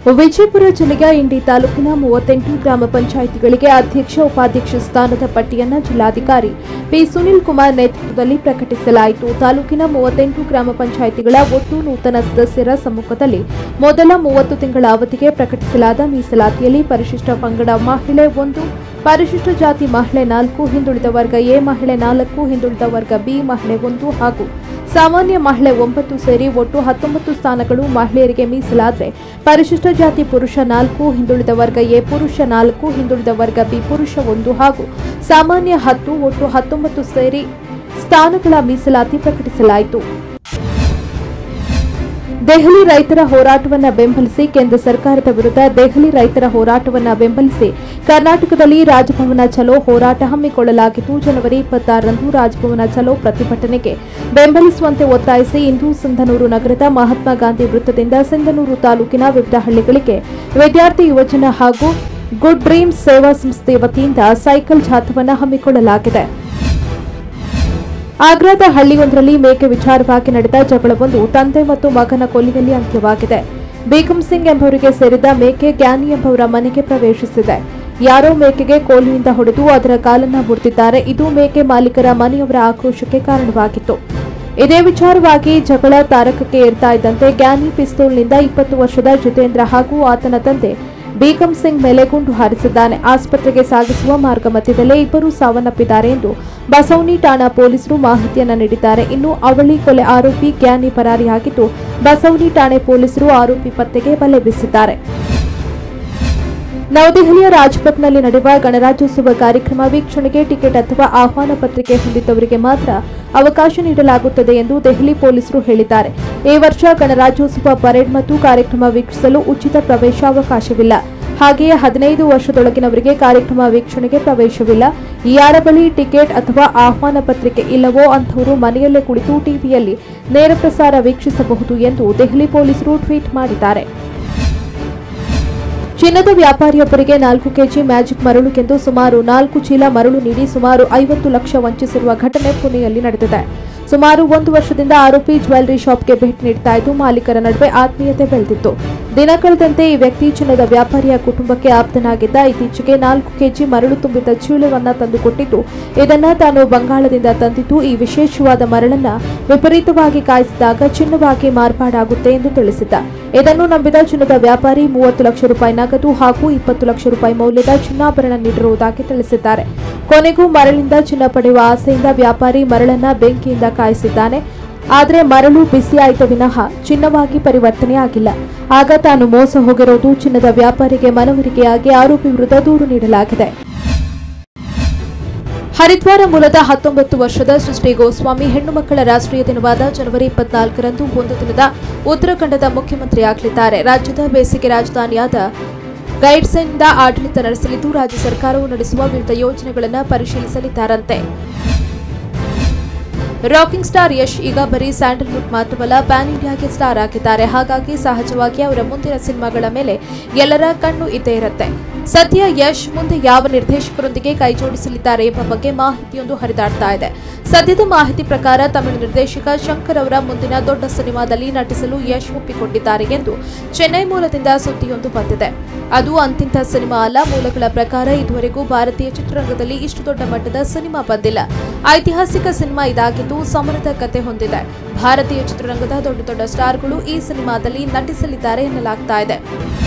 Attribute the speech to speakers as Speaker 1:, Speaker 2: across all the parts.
Speaker 1: ವಿಜಯಪುರ ಜಿಲ್ಲೆಯ ಇಂಡಿ ತಾಲೂಕಿನ ಮೂವತ್ತೆಂಟು ಗ್ರಾಮ ಪಂಚಾಯಿತಿಗಳಿಗೆ ಅಧ್ಯಕ್ಷ ಉಪಾಧ್ಯಕ್ಷ ಸ್ಥಾನದ ಪಟ್ಟಿಯನ್ನು ಜಿಲ್ಲಾಧಿಕಾರಿ ಪಿ ಸುನಿಲ್ ಕುಮಾರ್ ನೇತೃತ್ವದಲ್ಲಿ ಪ್ರಕಟಿಸಲಾಯಿತು ತಾಲೂಕಿನ ಮೂವತ್ತೆಂಟು ಗ್ರಾಮ ಪಂಚಾಯಿತಿಗಳ ಒಟ್ಟು ನೂತನ ಸದಸ್ಯರ ಸಮ್ಮುಖದಲ್ಲಿ ಮೊದಲ ಮೂವತ್ತು ತಿಂಗಳ ಅವಧಿಗೆ ಪ್ರಕಟಿಸಲಾದ ಮೀಸಲಾತಿಯಲ್ಲಿ ಪರಿಶಿಷ್ಟ ಪಂಗಡ ಮಹಿಳೆ ಒಂದು ಪರಿಶಿಷ್ಟ ಜಾತಿ ಮಹಿಳೆ ನಾಲ್ಕು ಹಿಂದುಳಿದ ವರ್ಗ ಎ ಮಹಿಳೆ ನಾಲ್ಕು ಹಿಂದುಳಿದ ವರ್ಗ ಬಿ ಮಹಿಳೆ ಒಂದು ಹಾಗೂ ಸಾಮಾನ್ಯ ಮಹಿಳೆ ಒಂಬತ್ತು ಸೇರಿ ಒಟ್ಟು ಹತ್ತೊಂಬತ್ತು ಸ್ಥಾನಗಳು ಮಹಿಳೆಯರಿಗೆ ಮೀಸಲಾದ್ರೆ ಪರಿಶಿಷ್ಟ ಜಾತಿ ಪುರುಷ ನಾಲ್ಕು ಹಿಂದುಳಿದ ವರ್ಗ ಎ ಪುರುಷ ನಾಲ್ಕು ಹಿಂದುಳಿದ ವರ್ಗ ಬಿ ಪುರುಷ ಒಂದು ಹಾಗೂ ಸಾಮಾನ್ಯ ಹತ್ತು ಒಟ್ಟು ಹತ್ತೊಂಬತ್ತು ಸೇರಿ ಸ್ಥಾನಗಳ ಮೀಸಲಾತಿ ಪ್ರಕಟಿಸಲಾಯಿತು ದೆಹಲಿ ರೈತರ ಹೋರಾಟವನ್ನ ಬೆಂಬಲಿಸಿ ಕೇಂದ್ರ ಸರ್ಕಾರದ ವಿರುದ್ಧ ದೆಹಲಿ ರೈತರ ಹೋರಾಟವನ್ನ ಬೆಂಬಲಿಸಿ ಕರ್ನಾಟಕದಲ್ಲಿ ರಾಜಭವನ ಚಲೋ ಹೋರಾಟ ಹಮ್ಮಿಕೊಳ್ಳಲಾಗಿದ್ದು ಜನವರಿ ಇಪ್ಪತ್ತಾರರಂದು ರಾಜಭವನ ಚಲೋ ಪ್ರತಿಭಟನೆಗೆ ಬೆಂಬಲಿಸುವಂತೆ ಒತ್ತಾಯಿಸಿ ಇಂದು ಸಿಂಧನೂರು ನಗರದ ಮಹಾತ್ಮ ಗಾಂಧಿ ವೃತ್ತದಿಂದ ಸಿಂಧನೂರು ತಾಲೂಕಿನ ವಿವಿಧ ಹಳ್ಳಿಗಳಿಗೆ ವಿದ್ಯಾರ್ಥಿ ಯುವಜನ ಹಾಗೂ ಗುಡ್ ಡ್ರೀಮ್ಸ್ ಸೇವಾ ಸಂಸ್ಥೆ ವತಿಯಿಂದ ಸೈಕಲ್ ಜಾಥವನ್ನ ಹಮ್ಮಿಕೊಳ್ಳಲಾಗಿದೆ ಆಗ್ರಾದ ಹಳ್ಳಿಯೊಂದರಲ್ಲಿ ಮೇಕೆ ವಿಚಾರವಾಗಿ ನಡೆದ ಜಗಳವೊಂದು ತಂದೆ ಮತ್ತು ಮಗನ ಕೊಲ್ಲಿಯಲ್ಲಿ ಅಂತ್ಯವಾಗಿದೆ ಬೇಗಂ ಸಿಂಗ್ ಎಂಬುವರಿಗೆ ಸೇರಿದ ಮೇಕೆ ಗ್ಯಾನಿ ಎಂಬುವರ ಮನೆಗೆ ಪ್ರವೇಶಿಸಿದೆ ಯಾರೋ ಮೇಕೆಗೆ ಕೋಲಿನಿಂದ ಹೊಡೆದು ಅದರ ಕಾಲನ್ನ ಮುರಿದಿದ್ದಾರೆ ಇದು ಮೇಕೆ ಮಾಲೀಕರ ಮನೆಯವರ ಆಕ್ರೋಶಕ್ಕೆ ಕಾರಣವಾಗಿತ್ತು ಇದೇ ವಿಚಾರವಾಗಿ ಜಗಳ ತಾರಕಕ್ಕೆ ಏರ್ತಾ ಇದ್ದಂತೆ ಗ್ಯಾನಿ ಪಿಸ್ತೂಲ್ನಿಂದ ಇಪ್ಪತ್ತು ವರ್ಷದ ಜಿತೇಂದ್ರ ಹಾಗೂ ಆತನ ತಂದೆ ಬೇಗಂ ಸಿಂಗ್ ಮೇಲೆ ಗುಂಡು ಹಾರಿಸಿದ್ದಾನೆ ಆಸ್ಪತ್ರೆಗೆ ಸಾಗಿಸುವ ಮಾರ್ಗ ಮಧ್ಯದಲ್ಲೇ ಇಬ್ಬರು ಸಾವನ್ನಪ್ಪಿದ್ದಾರೆ ಎಂದು ಬಸವನಿ ಠಾಣಾ ಪೊಲೀಸರು ಮಾಹಿತಿಯನ್ನ ನೀಡಿದ್ದಾರೆ ಇನ್ನು ಅವಳಿ ಕೊಲೆ ಆರೋಪಿ ಗ್ಯಾನಿ ಪರಾರಿಯಾಗಿದ್ದು ಬಸವನಿ ಠಾಣೆ ಪೊಲೀಸರು ಆರೋಪಿ ಪತ್ತೆಗೆ ಬಲೆ ಬೀಸಿದ್ದಾರೆ ನವದೆಹಲಿಯ ರಾಜ್ಪಥ್ನಲ್ಲಿ ನಡೆಯುವ ಗಣರಾಜ್ಯೋತ್ಸವ ಕಾರ್ಯಕ್ರಮ ವೀಕ್ಷಣೆಗೆ ಟಿಕೆಟ್ ಅಥವಾ ಆಹ್ವಾನ ಪತ್ರಿಕೆ ಹೊಂದಿದ್ದವರಿಗೆ ಮಾತ್ರ ಅವಕಾಶ ನೀಡಲಾಗುತ್ತದೆ ಎಂದು ದೆಹಲಿ ಪೊಲೀಸರು ಹೇಳಿದ್ದಾರೆ ಈ ವರ್ಷ ಗಣರಾಜ್ಯೋತ್ಸವ ಪರೇಡ್ ಮತ್ತು ಕಾರ್ಯಕ್ರಮ ವೀಕ್ಷಿಸಲು ಉಚಿತ ಪ್ರವೇಶಾವಕಾಶವಿಲ್ಲ ಹಾಗೆಯೇ ಹದಿನೈದು ವರ್ಷದೊಳಗಿನವರಿಗೆ ಕಾರ್ಯಕ್ರಮ ವೀಕ್ಷಣೆಗೆ ಪ್ರವೇಶವಿಲ್ಲ ಯಾರ ಬಳಿ ಟಿಕೆಟ್ ಅಥವಾ ಆಹ್ವಾನ ಪತ್ರಿಕೆ ಇಲ್ಲವೋ ಅಂಥವರು ಮನೆಯಲ್ಲೇ ಕುಳಿತು ಟಿವಿಯಲ್ಲಿ ನೇರ ಪ್ರಸಾರ ವೀಕ್ಷಿಸಬಹುದು ಎಂದು ದೆಹಲಿ ಪೊಲೀಸರು ಟ್ವೀಟ್ ಮಾಡಿದ್ದಾರೆ ಚಿನ್ನದ ವ್ಯಾಪಾರಿಯೊಬ್ಬರಿಗೆ ನಾಲ್ಕು ಕೆಜಿ ಮ್ಯಾಜಿಕ್ ಮರಳುಗೆಂದು ಸುಮಾರು ನಾಲ್ಕು ಚೀಲ ಮರಳು ನೀಡಿ ಸುಮಾರು ಐವತ್ತು ಲಕ್ಷ ವಂಚಿಸಿರುವ ಘಟನೆ ಪುಣೆಯಲ್ಲಿ ನಡೆದಿದೆ ಸುಮಾರು ಒಂದು ವರ್ಷದಿಂದ ಆರೋಪಿ ಜ್ಯುವೆಲ್ಲರಿ ಶಾಪ್ಗೆ ಭೇಟಿ ನೀಡ್ತಾ ಇದ್ದು ಮಾಲೀಕರ ನಡುವೆ ಆತ್ಮೀಯತೆ ಬೆಳೆದಿತ್ತು ದಿನ ಕಳೆದಂತೆ ಈ ವ್ಯಕ್ತಿ ಚಿನ್ನದ ವ್ಯಾಪಾರಿಯ ಕುಟುಂಬಕ್ಕೆ ಆಪ್ತನಾಗಿದ್ದ ಇತ್ತೀಚೆಗೆ ನಾಲ್ಕು ಕೆಜಿ ಮರಳು ತುಂಬಿದ ಚೀಲವನ್ನ ತಂದುಕೊಟ್ಟಿದ್ದು ಇದನ್ನ ತಾನು ಬಂಗಾಳದಿಂದ ತಂದಿದ್ದು ಈ ವಿಶೇಷವಾದ ಮರಳನ್ನ ವಿಪರೀತವಾಗಿ ಕಾಯಿಸಿದಾಗ ಚಿನ್ನವಾಗಿ ಮಾರ್ಪಾಡಾಗುತ್ತೆ ಎಂದು ತಿಳಿಸಿದ್ದ ಇದನ್ನು ನಂಬಿದ ಚಿನ್ನದ ವ್ಯಾಪಾರಿ ಮೂವತ್ತು ಲಕ್ಷ ರೂಪಾಯಿ ನಗದು ಹಾಗೂ ಇಪ್ಪತ್ತು ಲಕ್ಷ ರೂಪಾಯಿ ಮೌಲ್ಯದ ಚಿನ್ನಾಭರಣ ನೀಡಿರುವುದಾಗಿ ತಿಳಿಸಿದ್ದಾರೆ ಕೊನೆಗೂ ಮರಳಿಂದ ಚಿನ್ನ ಪಡೆಯುವ ಆಸೆಯಿಂದ ವ್ಯಾಪಾರಿ ಮರಳನ್ನ ಬೆಂಕಿಯಿಂದ ಕಾಯಿಸಿದ್ದಾನೆ ಆದರೆ ಮರಳು ಬಿಸಿಯಾಯಿತ ವಿನಃ ಚಿನ್ನವಾಗಿ ಪರಿವರ್ತನೆಯಾಗಿಲ್ಲ ಆಗ ತಾನು ಮೋಸ ಹೋಗಿರೋದು ಚಿನ್ನದ ವ್ಯಾಪಾರಿಗೆ ಮನವರಿಕೆಯಾಗಿ ಆರೋಪಿ ವಿರುದ್ಧ ದೂರು ನೀಡಲಾಗಿದೆ ಹರಿದ್ವಾರ ಮೂಲದ ಹತ್ತೊಂಬತ್ತು ವರ್ಷದ ಸೃಷ್ಟಿ ಗೋಸ್ವಾಮಿ ಹೆಣ್ಣು ಮಕ್ಕಳ ರಾಷ್ಟ್ರೀಯ ದಿನವಾದ ಜನವರಿ ಇಪ್ಪತ್ನಾಲ್ಕರಂದು ಒಂದು ದಿನದ ಉತ್ತರಾಖಂಡದ ಮುಖ್ಯಮಂತ್ರಿಯಾಗಲಿದ್ದಾರೆ ರಾಜ್ಯದ ಬೇಸಿಗೆ ರಾಜಧಾನಿಯಾದ ಗೈಡ್ಸ್ನಿಂದ ಆಡಳಿತ ನಡೆಸಲಿದ್ದು ರಾಜ್ಯ ಸರ್ಕಾರವು ನಡೆಸುವ ವಿವಿಧ ಯೋಜನೆಗಳನ್ನು ಪರಿಶೀಲಿಸಲಿದ್ದಾರಂತೆ ರಾಕಿಂಗ್ ಸ್ಟಾರ್ ಯಶ್ ಈಗ ಬರೀ ಸ್ಯಾಂಡಲ್ವುಡ್ ಮಾತ್ರವಲ್ಲ ಪ್ಯಾನ್ ಇಂಡಿಯಾಗೆ ಸ್ಟಾರ್ ಆಗಿದ್ದಾರೆ ಹಾಗಾಗಿ ಸಹಜವಾಗಿ ಅವರ ಮುಂದಿನ ಸಿನಿಮಾಗಳ ಮೇಲೆ ಎಲ್ಲರ ಕಣ್ಣು ಇದ್ದೇ ಇರುತ್ತೆ ಸದ್ಯ ಯಶ್ ಮುಂದೆ ಯಾವ ನಿರ್ದೇಶಕರೊಂದಿಗೆ ಕೈಜೋಡಿಸಲಿದ್ದಾರೆ ಎಂಬ ಬಗ್ಗೆ ಮಾಹಿತಿಯೊಂದು ಹರಿದಾಡ್ತಾ ಇದೆ ಸದ್ಯದ ಮಾಹಿತಿ ಪ್ರಕಾರ ತಮಿಳು ನಿರ್ದೇಶಕ ಶಂಕರ್ ಅವರ ಮುಂದಿನ ದೊಡ್ಡ ಸಿನಿಮಾದಲ್ಲಿ ನಟಿಸಲು ಯಶ್ ಒಪ್ಪಿಕೊಂಡಿದ್ದಾರೆ ಎಂದು ಚೆನ್ನೈ ಮೂಲದಿಂದ ಸುದ್ದಿಯೊಂದು ಬಂದಿದೆ ಅದು ಅಂತಿಂತ ಸಿನಿಮಾ ಅಲ್ಲ ಮೂಲಗಳ ಪ್ರಕಾರ ಇದುವರೆಗೂ ಭಾರತೀಯ ಚಿತ್ರರಂಗದಲ್ಲಿ ಇಷ್ಟು ದೊಡ್ಡ ಮಟ್ಟದ ಸಿನಿಮಾ ಬಂದಿಲ್ಲ ಐತಿಹಾಸಿಕ ಸಿನಿಮಾ ಇದಾಗಿದ್ದು ಸಮರದ ಕತೆ ಹೊಂದಿದೆ ಭಾರತೀಯ ಚಿತ್ರರಂಗದ ದೊಡ್ಡ ದೊಡ್ಡ ಸ್ಟಾರ್ಗಳು ಈ ಸಿನಿಮಾದಲ್ಲಿ ನಟಿಸಲಿದ್ದಾರೆ ಎನ್ನಲಾಗ್ತಾ ಇದೆ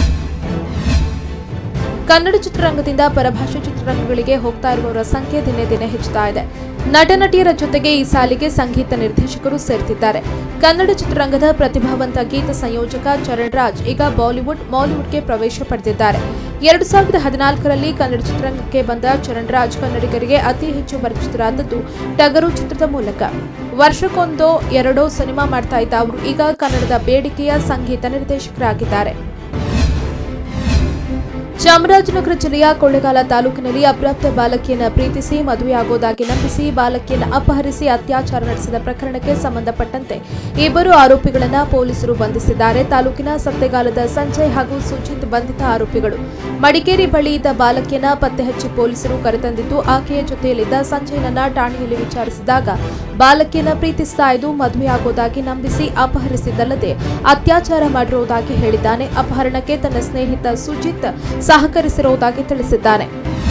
Speaker 1: ಕನ್ನಡ ಚಿತ್ರರಂಗದಿಂದ ಪರಭಾಷೆ ಚಿತ್ರರಂಗಗಳಿಗೆ ಹೋಗ್ತಾ ಇರುವವರ ಸಂಖ್ಯೆ ದಿನೇ ದಿನೇ ಹೆಚ್ಚುತ್ತಾ ಇದೆ ನಟ ನಟಿಯರ ಜೊತೆಗೆ ಈ ಸಾಲಿಗೆ ಸಂಗೀತ ನಿರ್ದೇಶಕರು ಸೇರ್ತಿದ್ದಾರೆ ಕನ್ನಡ ಚಿತ್ರರಂಗದ ಪ್ರತಿಭಾವಂತ ಗೀತ ಸಂಯೋಜಕ ಚರಣ್ ರಾಜ್ ಈಗ ಬಾಲಿವುಡ್ ಮಾಲಿವುಡ್ಗೆ ಪ್ರವೇಶ ಪಡೆದಿದ್ದಾರೆ ಎರಡು ಸಾವಿರದ ಹದಿನಾಲ್ಕರಲ್ಲಿ ಕನ್ನಡ ಚಿತ್ರರಂಗಕ್ಕೆ ಬಂದ ಚರಣ್ ರಾಜ್ ಕನ್ನಡಿಗರಿಗೆ ಅತಿ ಹೆಚ್ಚು ಪರಿಚಿತರಾದದ್ದು ಟಗರು ಚಿತ್ರದ ಮೂಲಕ ವರ್ಷಕ್ಕೊಂದೋ ಎರಡೋ ಸಿನಿಮಾ ಮಾಡ್ತಾ ಇದ್ದ ಅವರು ಈಗ ಕನ್ನಡದ ಬೇಡಿಕೆಯ ಸಂಗೀತ ನಿರ್ದೇಶಕರಾಗಿದ್ದಾರೆ ಚಾಮರಾಜನಗರ ಜಿಲ್ಲೆಯ ಕೊಳ್ಳೇಗಾಲ ತಾಲೂಕಿನಲ್ಲಿ ಅಪ್ರಾಪ್ತ ಬಾಲಕಿಯನ್ನ ಪ್ರೀತಿಸಿ ಮದುವೆಯಾಗುವುದಾಗಿ ನಂಬಿಸಿ ಬಾಲಕಿಯನ್ನ ಅಪಹರಿಸಿ ಅತ್ಯಾಚಾರ ನಡೆಸಿದ ಪ್ರಕರಣಕ್ಕೆ ಸಂಬಂಧಪಟ್ಟಂತೆ ಇಬ್ಬರು ಆರೋಪಿಗಳನ್ನ ಪೊಲೀಸರು ಬಂಧಿಸಿದ್ದಾರೆ ತಾಲೂಕಿನ ಸತ್ತೆಗಾಲದ ಸಂಜಯ್ ಹಾಗೂ ಸುಜಿತ್ ಬಂಧಿತ ಆರೋಪಿಗಳು ಮಡಿಕೇರಿ ಬಳಿ ಇದ್ದ ಬಾಲಕಿಯನ್ನ ಪತ್ತೆ ಹಚ್ಚಿ ಪೊಲೀಸರು ಕರೆತಂದಿದ್ದು ಆಕೆಯ ಜೊತೆಯಲ್ಲಿದ್ದ ಸಂಜಯ್ನನ್ನ ಠಾಣೆಯಲ್ಲಿ ವಿಚಾರಿಸಿದಾಗ ಬಾಲಕಿಯನ್ನ ಪ್ರೀತಿಸ್ತಾ ಇದ್ದು ಮದುವೆಯಾಗುವುದಾಗಿ ನಂಬಿಸಿ ಅಪಹರಿಸಿದ್ದಲ್ಲದೆ ಅತ್ಯಾಚಾರ ಮಾಡಿರುವುದಾಗಿ ಹೇಳಿದ್ದಾನೆ ಅಪಹರಣಕ್ಕೆ ತನ್ನ ಸ್ನೇಹಿತ ಸುಜಿತ್ ಸಹಕರಿಸಿರುವುದಾಗಿ ತಿಳಿಸಿದ್ದಾನೆ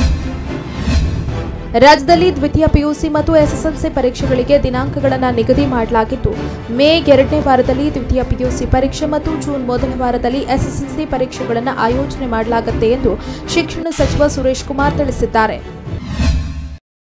Speaker 1: ರಾಜ್ಯದಲ್ಲಿ ದ್ವಿತೀಯ ಪಿಯುಸಿ ಮತ್ತು ಎಸ್ಎಸ್ಎಲ್ಸಿ ಪರೀಕ್ಷೆಗಳಿಗೆ ದಿನಾಂಕಗಳನ್ನು ನಿಗದಿ ಮಾಡಲಾಗಿದ್ದು ಮೇ ಎರಡನೇ ವಾರದಲ್ಲಿ ದ್ವಿತೀಯ ಪಿಯುಸಿ ಪರೀಕ್ಷೆ ಮತ್ತು ಜೂನ್ ಮೊದಲ ವಾರದಲ್ಲಿ ಎಸ್ಎಸ್ಎಲ್ಸಿ ಪರೀಕ್ಷೆಗಳನ್ನು ಆಯೋಜನೆ ಮಾಡಲಾಗುತ್ತೆ ಎಂದು ಶಿಕ್ಷಣ ಸಚಿವ ಸುರೇಶ್ ಕುಮಾರ್ ತಿಳಿಸಿದ್ದಾರೆ